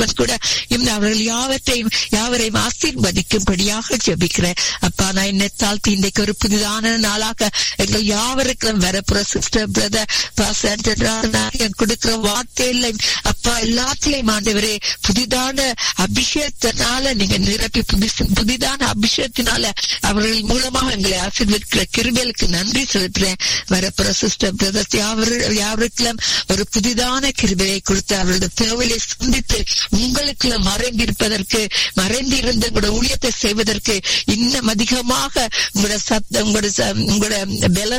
husband கூட இன்னும் அவர்கள் யாவற்றையும் யாவரையும் ஆசீர்வதிக்கும்படியாக ஜெபிக்கிறேன் அப்பா நான் என்னை தாழ்த்தி இன்றைக்கு ஒரு புதிதான நாளாக எங்கள் யாவருக்கும் வரப்புற சிஸ்டர் பிரதர் கொடுக்கிற வார்த்தையில அப்பா எல்லாத்திலையும் ஆண்டவரே புதிதான அபிஷேகத்தினால நீங்க நிரப்பி புதி- புதிதான அபிஷேகத்தினால அவர்கள் மூலமாக எங்களை ஆசீர்வதிக்கிற கிருபைகளுக்கு நன்றி செலுத்துறேன் வரப்புற சிஸ்டர் பிரதர்ஸ் யாவருக்கும் ஒரு புதிதான கிருபையை கொடுத்து அவர்களுடைய தேவையை சந்தித்து உங்களுக்குள்ள மறைந்திருப்பதற்கு மறைந்திருந்து உங்களோட ஊழியத்தை செய்வதற்கு இன்னும் அதிகமாக உங்களோட சத்த உங்களோட ச- உங்களோட பலன்